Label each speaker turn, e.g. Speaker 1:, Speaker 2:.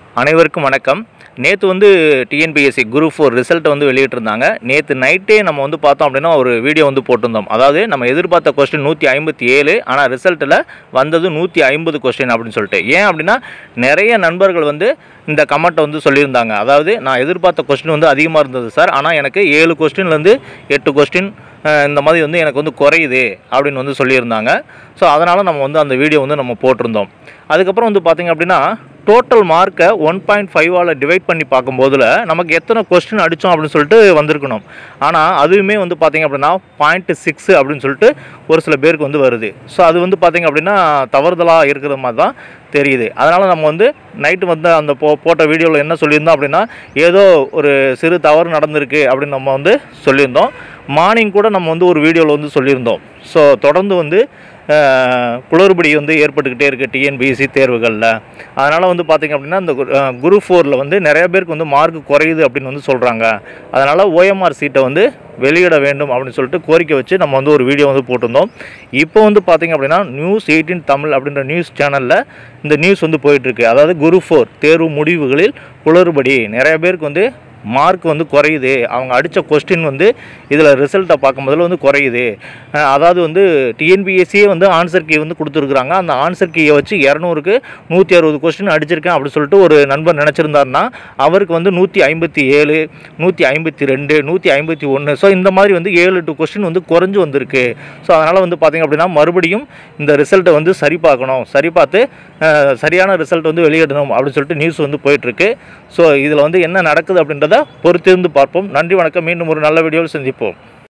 Speaker 1: அனைவருக்கும் வணக்கம் நேற்று வந்து டிஎன்பிஎஸ்சி குரூப் ஃபோர் ரிசல்ட்டை வந்து வெளியிட்டிருந்தாங்க நேற்று நைட்டே நம்ம வந்து பார்த்தோம் அப்படின்னா ஒரு வீடியோ வந்து போட்டிருந்தோம் அதாவது நம்ம எதிர்பார்த்த கொஸ்டின் நூற்றி ஐம்பத்தி ஏழு ஆனால் ரிசல்ட்டில் வந்தது நூற்றி ஐம்பது கொஸ்டின் அப்படின்னு சொல்லிட்டு ஏன் அப்படின்னா நிறைய நண்பர்கள் வந்து இந்த கமெண்ட்டை வந்து சொல்லியிருந்தாங்க அதாவது நான் எதிர்பார்த்த கொஸ்டின் வந்து அதிகமாக இருந்தது சார் ஆனால் எனக்கு ஏழு கொஸ்டின்லேருந்து எட்டு கொஸ்டின் இந்த மாதிரி வந்து எனக்கு வந்து குறையுது அப்படின்னு வந்து சொல்லியிருந்தாங்க ஸோ அதனால் நம்ம வந்து அந்த வீடியோ வந்து நம்ம போட்டிருந்தோம் அதுக்கப்புறம் வந்து பார்த்திங்க அப்படின்னா டோட்டல் மார்க்கை ஒன் பாயிண்ட் ஃபைவால் டிவைட் பண்ணி பார்க்கும்போதில் நமக்கு எத்தனை கொஸ்டின் அடித்தோம் அப்படின்னு சொல்லிட்டு வந்திருக்கணும் ஆனால் அதுவுமே வந்து பார்த்திங்க அப்படின்னா பாயிண்ட் சிக்ஸ் அப்படின்னு சொல்லிட்டு ஒரு சில பேருக்கு வந்து வருது ஸோ அது வந்து பார்த்திங்க அப்படின்னா தவறுதலாக இருக்கிற மாதிரி தான் தெரியுது அதனால் நம்ம வந்து நைட்டு வந்து அந்த போ போட்ட வீடியோவில் என்ன சொல்லியிருந்தோம் அப்படின்னா ஏதோ ஒரு சிறு தவறு நடந்திருக்கு அப்படின்னு நம்ம வந்து சொல்லியிருந்தோம் மார்னிங் கூட நம்ம வந்து ஒரு வீடியோவில் வந்து சொல்லியிருந்தோம் ஸோ தொடர்ந்து வந்து அஹ், குளறுபடி வந்து ஏற்பட்டுக்கிட்டே இருக்குது டிஎன்பிஎஸ்சி தேர்வுகளில் அதனால் வந்து பார்த்திங்க அப்படின்னா இந்த குரூப் ஃபோரில் வந்து நிறைய பேருக்கு வந்து மார்க் குறையுது அப்படின்னு வந்து சொல்கிறாங்க அதனால் ஓஎம்ஆர் சீட்டை வந்து வெளியிட வேண்டும் அப்படின்னு சொல்லிட்டு கோரிக்கை வச்சு நம்ம வந்து ஒரு வீடியோ வந்து போட்டிருந்தோம் இப்போ வந்து பார்த்திங்க அப்படின்னா நியூஸ் எயிட்டீன் தமிழ் அப்படின்ற நியூஸ் சேனலில் இந்த நியூஸ் வந்து போயிட்டுருக்கு அதாவது குரூப் ஃபோர் தேர்வு முடிவுகளில் குளறுபடி நிறைய பேருக்கு வந்து மார்க் வந்து குறையுது அவங்க அடித்த கொஸ்டின் வந்து இதில் ரிசல்ட்டை பார்க்கும்போதில் வந்து குறையுது அஹ் அதாவது வந்து டிஎன்பிஎஸ்சியே வந்து ஆன்சர் கீ வந்து கொடுத்துருக்குறாங்க அந்த ஆன்சர் கீயை வச்சு இரநூறுக்கு நூற்றி அறுபது கொஸ்டின் அடிச்சிருக்கேன் அப்படி சொல்லிட்டு ஒரு நண்பர் நினச்சிருந்தாருன்னா அவருக்கு வந்து நூற்றி ஐம்பத்தி ஏழு நூற்றி ஐம்பத்தி ரெண்டு நூற்றி ஐம்பத்தி ஒன்று ஸோ இந்த மாதிரி வந்து ஏழு எட்டு கொஸ்டின் வந்து குறைஞ்சு வந்திருக்கு ஸோ அதனால் வந்து பார்த்திங்க அப்படின்னா மறுபடியும் இந்த ரிசல்ட்டை வந்து சரி பார்க்கணும் சரி பார்த்து அஹ், சரியான ரிசல்ட் வந்து வெளியிடணும் அப்படின்னு சொல்லிட்டு நியூஸ் வந்து போயிட்டுருக்கு ஸோ இதில் வந்து என்ன நடக்குது அப்படின்றத பொறுத்திருந்து பார்ப்போம் நன்றி வணக்கம் மீண்டும் ஒரு நல்ல வீடியோவில் சந்திப்போம்